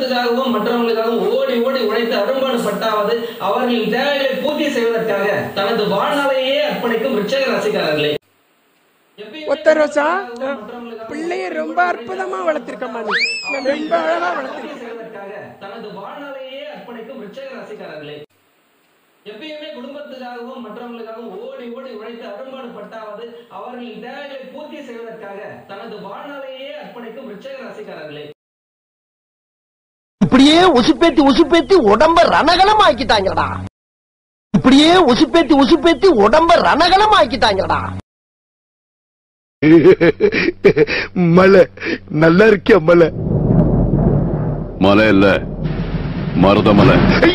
குடும்பத்துக்காகவும் மற்றவங்களுக்காகவும் ஓடி ஓடி உழைத்து அரும்பாடு பட்டாவது அவர்களின் தேவைகளை பூர்த்தி செய்வதற்காக தனது வாழ்நாளையே அர்ப்பணிக்கும் ரிச்சக ராசிக்காரர்களே ஒத்த ரோசா பிள்ளைய ரொம்ப அற்புதமா வளர்த்திருக்கம்மா நீ ரொம்ப அழகா வளர்த்திருக்க செய்வதற்காக தனது வாழ்நாளையே அர்ப்பணிக்கும் ரிச்சக ராசிக்காரர்களே எப்பயுமே குடும்பத்துக்காகவும் மற்றவங்களுக்காகவும் ஓடி ஓடி உழைத்து அரும்பாடு பட்டாவது அவர்களின் தேவைகளை பூர்த்தி செய்வதற்காக தனது வாழ்நாளையே அர்ப்பணிக்கும் ரிச்சக ராசிக்காரர்களே இப்படியே உசுப்பேத்தி உசுப்பேத்தி உடம்ப ரணகலம் ஆக்கிட்டாங்கடா இப்படியே உசுப்பேத்தி உசுப்பேத்தி உடம்ப ரணகலம் ஆக்கிட்டாங்கடா மலை நல்லா இருக்கியா மலை மலை இல்ல மருதமலை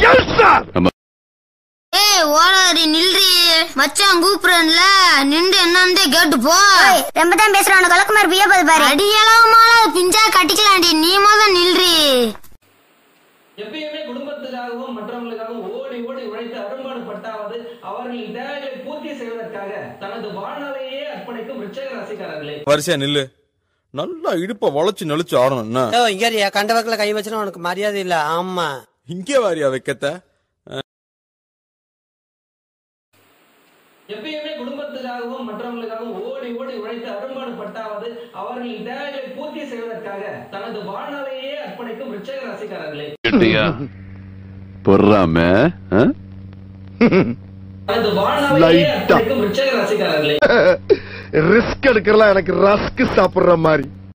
ஏய் ஓடாரி நில்றி மச்சான் கூப்பிடுறேன்ல நின்று என்னன்னு கேட்டு போ ரொம்ப தான் பேசுறான் கலக்குமார் பிய போது பாரு அடியளவு மாலை பிஞ்சா கட்டிக்கலாண்டி நீ முத நில்றி எப்பயுமே குடும்பத்துக்காகவும் மற்றவங்களுக்காகவும் ஓடி ஓடி உழைத்து அரும்பாடு பட்டாவது அவர்களின் தேவைகளை பூர்த்தி செய்வதற்காக தனது வாழ்நாளையே அர்ப்பணிக்கும் ரிச்சக ராசிக்காரர்களே வரிசையா நில்லு நல்லா இடுப்ப வளைச்சு நெளிச்சு ஆடணும் என்ன ஓ இங்க கண்ட பக்கத்துல கை வச்சுனா உனக்கு மரியாதை இல்ல ஆமா இங்கே வாரியா வைக்கத்த எப்பயுமே குடும்பத்துக்காகவும் மற்றவங்களுக்காகவும் ஓடி ஓடி உழைத்து அரும்பாடு பட்டாவது அவர்களின் தேவைகளை பூர்த்தி செய்வதற்காக தனது வாழ்நாளையே அர்ப்பணிக்கும் ரிச்சக ராசிக்காரர்களே கேட்டியா பொறாம ஆ? தனது வாழ்நாளையே அர்ப்பணிக்கும் ரிச்சக ராசிக்காரர்களே ரிஸ்க் எடுக்கலாம் எனக்கு ரஸ்க் சாப்பிடுற மாதிரி